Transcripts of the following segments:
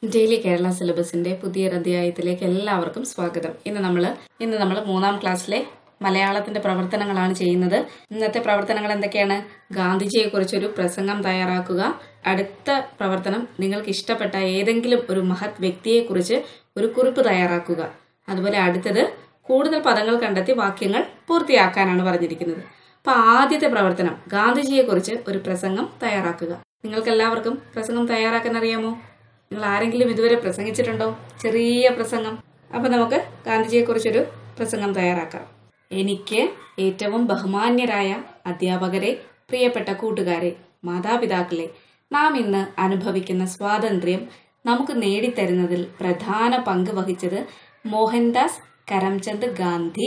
daily Kerala സിലബസിന്റെ പുതിയൊരു അധ്യായത്തിലേക്ക് എല്ലാവർക്കും സ്വാഗതം ഇന്ന് നമ്മൾ ഇന്ന് നമ്മൾ മൂന്നാം ക്ലാസ്സിലെ മലയാളത്തിന്റെ പ്രവർത്തനങ്ങളാണ് ചെയ്യുന്നത് ഇന്നത്തെ പ്രവർത്തനങ്ങൾ എന്തൊക്കെയാണ് ഗാന്ധിജിയെ കുറിച്ചൊരു പ്രസംഗം തയ്യാറാക്കുക അടുത്ത പ്രവർത്തനം നിങ്ങൾക്ക് ഇഷ്ടപ്പെട്ട ഏതെങ്കിലും ഒരു മഹത് വ്യക്തിയെക്കുറിച്ച് ഒരു കുറിപ്പ് തയ്യാറാക്കുക അതുപോലെ അടുത്തത് കൂടുതൽ പദങ്ങൾ കണ്ടെത്തി വാക്യങ്ങൾ പൂർത്തിയാക്കാനാണ് പറഞ്ഞിരിക്കുന്നത് അപ്പൊ ആദ്യത്തെ പ്രവർത്തനം ഗാന്ധിജിയെക്കുറിച്ച് ഒരു പ്രസംഗം തയ്യാറാക്കുക നിങ്ങൾക്ക് എല്ലാവർക്കും പ്രസംഗം തയ്യാറാക്കാൻ അറിയാമോ നിങ്ങൾ ആരെങ്കിലും ഇതുവരെ പ്രസംഗിച്ചിട്ടുണ്ടോ ചെറിയ പ്രസംഗം അപ്പൊ നമുക്ക് ഗാന്ധിജിയെക്കുറിച്ചൊരു പ്രസംഗം തയ്യാറാക്കാം എനിക്ക് ഏറ്റവും ബഹുമാന്യരായ അധ്യാപകരെ പ്രിയപ്പെട്ട കൂട്ടുകാരെ മാതാപിതാക്കളെ നാം ഇന്ന് അനുഭവിക്കുന്ന സ്വാതന്ത്ര്യം നമുക്ക് നേടിത്തരുന്നതിൽ പ്രധാന പങ്ക് വഹിച്ചത് മോഹൻദാസ് കരംചന്ദ് ഗാന്ധി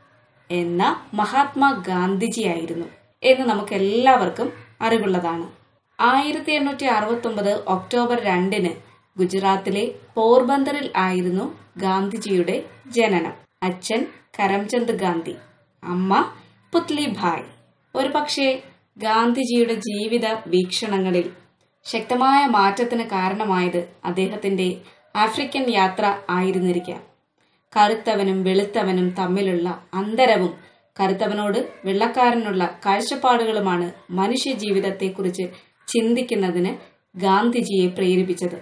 എന്ന മഹാത്മാ ഗാന്ധിജിയായിരുന്നു എന്ന് നമുക്ക് എല്ലാവർക്കും അറിവുള്ളതാണ് ആയിരത്തി എണ്ണൂറ്റി അറുപത്തി ഒമ്പത് ഒക്ടോബർ രണ്ടിന് ഗുജറാത്തിലെ പോർബന്തറിൽ ആയിരുന്നു ഗാന്ധിജിയുടെ ജനനം അച്ഛൻ കരംചന്ദ് ഗാന്ധി അമ്മ പുത്ലി ഭായ് ഒരു പക്ഷേ ഗാന്ധിജിയുടെ ജീവിത വീക്ഷണങ്ങളിൽ ശക്തമായ മാറ്റത്തിന് കാരണമായത് അദ്ദേഹത്തിന്റെ ആഫ്രിക്കൻ യാത്ര ആയിരുന്നിരിക്കാം കറുത്തവനും വെളുത്തവനും തമ്മിലുള്ള അന്തരവും കറുത്തവനോട് വെള്ളക്കാരനുള്ള കാഴ്ചപ്പാടുകളുമാണ് മനുഷ്യ ജീവിതത്തെക്കുറിച്ച് ചിന്തിക്കുന്നതിന് ഗാന്ധിജിയെ പ്രേരിപ്പിച്ചത്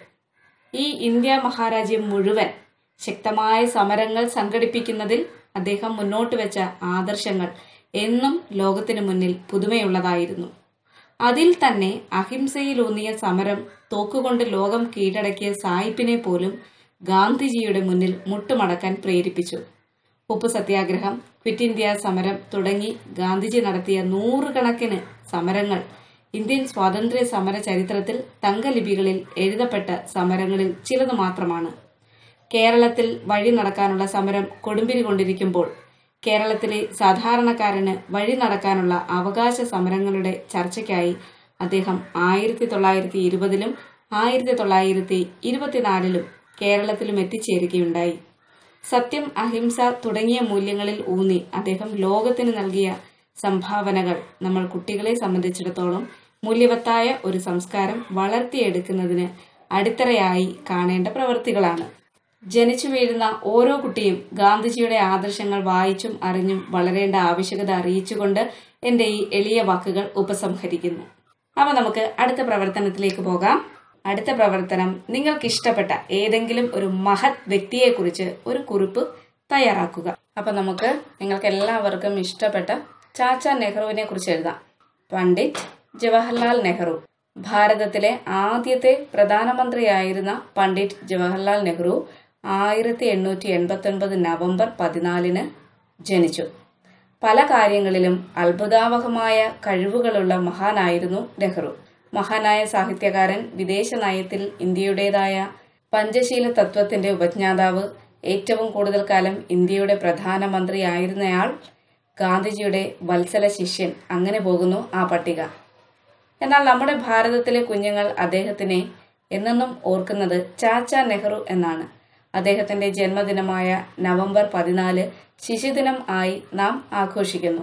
ഈ ഇന്ത്യ മഹാരാജ്യം മുഴുവൻ ശക്തമായ സമരങ്ങൾ സംഘടിപ്പിക്കുന്നതിൽ അദ്ദേഹം മുന്നോട്ട് വെച്ച ആദർശങ്ങൾ എന്നും ലോകത്തിനു മുന്നിൽ പുതുമയുള്ളതായിരുന്നു അതിൽ തന്നെ അഹിംസയിലൂന്നിയ സമരം തോക്കുകൊണ്ട് ലോകം കീഴടക്കിയ സായിപ്പിനെ പോലും ഗാന്ധിജിയുടെ മുന്നിൽ മുട്ടുമടക്കാൻ പ്രേരിപ്പിച്ചു ഉപ്പു സത്യാഗ്രഹം ക്വിറ്റ് ഇന്ത്യ സമരം തുടങ്ങി ഗാന്ധിജി നടത്തിയ നൂറുകണക്കിന് സമരങ്ങൾ ഇന്ത്യൻ സ്വാതന്ത്ര്യ സമര ചരിത്രത്തിൽ തങ്കലിപികളിൽ എഴുതപ്പെട്ട സമരങ്ങളിൽ ചിലത് മാത്രമാണ് കേരളത്തിൽ വഴി നടക്കാനുള്ള സമരം കൊടുമ്പിരി കൊണ്ടിരിക്കുമ്പോൾ കേരളത്തിലെ സാധാരണക്കാരന് വഴി നടക്കാനുള്ള അവകാശ സമരങ്ങളുടെ ചർച്ചയ്ക്കായി അദ്ദേഹം ആയിരത്തി തൊള്ളായിരത്തി ഇരുപതിലും ആയിരത്തി തൊള്ളായിരത്തി ഇരുപത്തിനാലിലും കേരളത്തിലും എത്തിച്ചേരുകയുണ്ടായി സത്യം അഹിംസ തുടങ്ങിയ മൂല്യങ്ങളിൽ ഊന്നി അദ്ദേഹം ലോകത്തിന് നൽകിയ സംഭാവനകൾ നമ്മൾ കുട്ടികളെ സംബന്ധിച്ചിടത്തോളം മൂല്യവത്തായ ഒരു സംസ്കാരം വളർത്തിയെടുക്കുന്നതിന് അടിത്തറയായി കാണേണ്ട പ്രവൃത്തികളാണ് ജനിച്ചു വീഴുന്ന ഓരോ കുട്ടിയും ഗാന്ധിജിയുടെ ആദർശങ്ങൾ വായിച്ചും അറിഞ്ഞും വളരേണ്ട ആവശ്യകത അറിയിച്ചുകൊണ്ട് എന്റെ ഈ എളിയ വാക്കുകൾ ഉപസംഹരിക്കുന്നു അപ്പൊ നമുക്ക് അടുത്ത പ്രവർത്തനത്തിലേക്ക് പോകാം അടുത്ത പ്രവർത്തനം നിങ്ങൾക്ക് ഇഷ്ടപ്പെട്ട ഏതെങ്കിലും ഒരു മഹത് വ്യക്തിയെക്കുറിച്ച് ഒരു കുറിപ്പ് തയ്യാറാക്കുക അപ്പൊ നമുക്ക് നിങ്ങൾക്ക് എല്ലാവർക്കും ഇഷ്ടപ്പെട്ട ചാച്ച നെഹ്റുവിനെ കുറിച്ച് എഴുതാം പണ്ഡിറ്റ് ജവഹർലാൽ നെഹ്റു ഭാരതത്തിലെ ആദ്യത്തെ പ്രധാനമന്ത്രിയായിരുന്ന പണ്ഡിറ്റ് ജവഹർലാൽ നെഹ്റു ആയിരത്തി എണ്ണൂറ്റി എൺപത്തി ഒൻപത് നവംബർ പതിനാലിന് ജനിച്ചു പല കാര്യങ്ങളിലും അത്ഭുതാവഹമായ കഴിവുകളുള്ള മഹാനായിരുന്നു നെഹ്റു മഹാനായ സാഹിത്യകാരൻ വിദേശ നയത്തിൽ ഇന്ത്യയുടേതായ പഞ്ചശീല തത്വത്തിന്റെ ഉപജ്ഞാതാവ് ഏറ്റവും കൂടുതൽ കാലം ഇന്ത്യയുടെ പ്രധാനമന്ത്രിയായിരുന്നയാൾ ഗാന്ധിജിയുടെ വത്സല ശിഷ്യൻ അങ്ങനെ പോകുന്നു ആ പട്ടിക എന്നാൽ നമ്മുടെ ഭാരതത്തിലെ കുഞ്ഞുങ്ങൾ അദ്ദേഹത്തിനെ എന്നെന്നും ഓർക്കുന്നത് ചാച്ച നെഹ്റു എന്നാണ് അദ്ദേഹത്തിന്റെ ജന്മദിനമായ നവംബർ പതിനാല് ശിശുദിനം ആയി നാം ആഘോഷിക്കുന്നു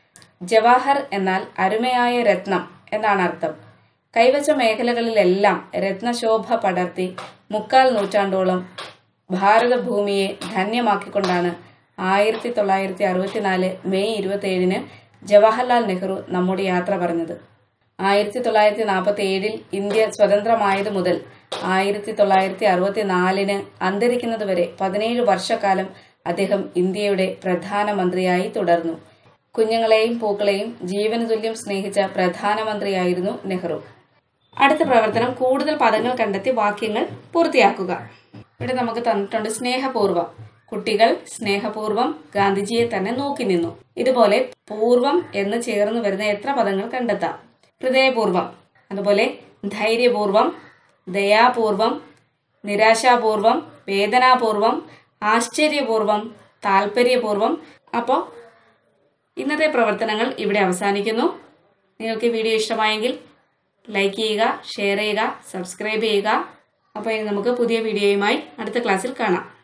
ജവാഹർ എന്നാൽ അരുമയായ രത്നം എന്നാണ് അർത്ഥം കൈവച്ച മേഖലകളിലെല്ലാം രത്നശോഭ പടർത്തി മുക്കാൽ നൂറ്റാണ്ടോളം ഭാരതഭൂമിയെ ധന്യമാക്കിക്കൊണ്ടാണ് ആയിരത്തി തൊള്ളായിരത്തി അറുപത്തിനാല് മെയ് ഇരുപത്തി ഏഴിന് ജവഹർലാൽ നെഹ്റു നമ്മുടെ യാത്ര പറഞ്ഞത് ആയിരത്തി തൊള്ളായിരത്തി നാൽപ്പത്തി ഏഴിൽ ഇന്ത്യ സ്വതന്ത്രമായത് മുതൽ ആയിരത്തി തൊള്ളായിരത്തി അറുപത്തിനാലിന് അന്തരിക്കുന്നത് വരെ പതിനേഴ് വർഷക്കാലം അദ്ദേഹം ഇന്ത്യയുടെ പ്രധാനമന്ത്രിയായി തുടർന്നു കുഞ്ഞുങ്ങളെയും പൂക്കളെയും ജീവന തുല്യം സ്നേഹിച്ച പ്രധാനമന്ത്രിയായിരുന്നു നെഹ്റു അടുത്ത പ്രവർത്തനം കൂടുതൽ പദങ്ങൾ കണ്ടെത്തി വാക്യങ്ങൾ പൂർത്തിയാക്കുക ഇവിടെ നമുക്ക് തന്നിട്ടുണ്ട് സ്നേഹപൂർവം കുട്ടികൾ സ്നേഹപൂർവം ഗാന്ധിജിയെ തന്നെ നോക്കി നിന്നു ഇതുപോലെ പൂർവം എന്ന് ചേർന്ന് വരുന്ന എത്ര പദങ്ങൾ കണ്ടെത്താം ഹൃദയപൂർവം അതുപോലെ ധൈര്യപൂർവം ദയാപൂർവം നിരാശാപൂർവം വേദനാപൂർവം ആശ്ചര്യപൂർവം താല്പര്യപൂർവം അപ്പോൾ ഇന്നത്തെ പ്രവർത്തനങ്ങൾ ഇവിടെ അവസാനിക്കുന്നു നിങ്ങൾക്ക് ഈ വീഡിയോ ഇഷ്ടമായെങ്കിൽ ലൈക്ക് ചെയ്യുക ഷെയർ ചെയ്യുക സബ്സ്ക്രൈബ് ചെയ്യുക അപ്പോൾ ഇനി നമുക്ക് പുതിയ വീഡിയോയുമായി അടുത്ത ക്ലാസ്സിൽ കാണാം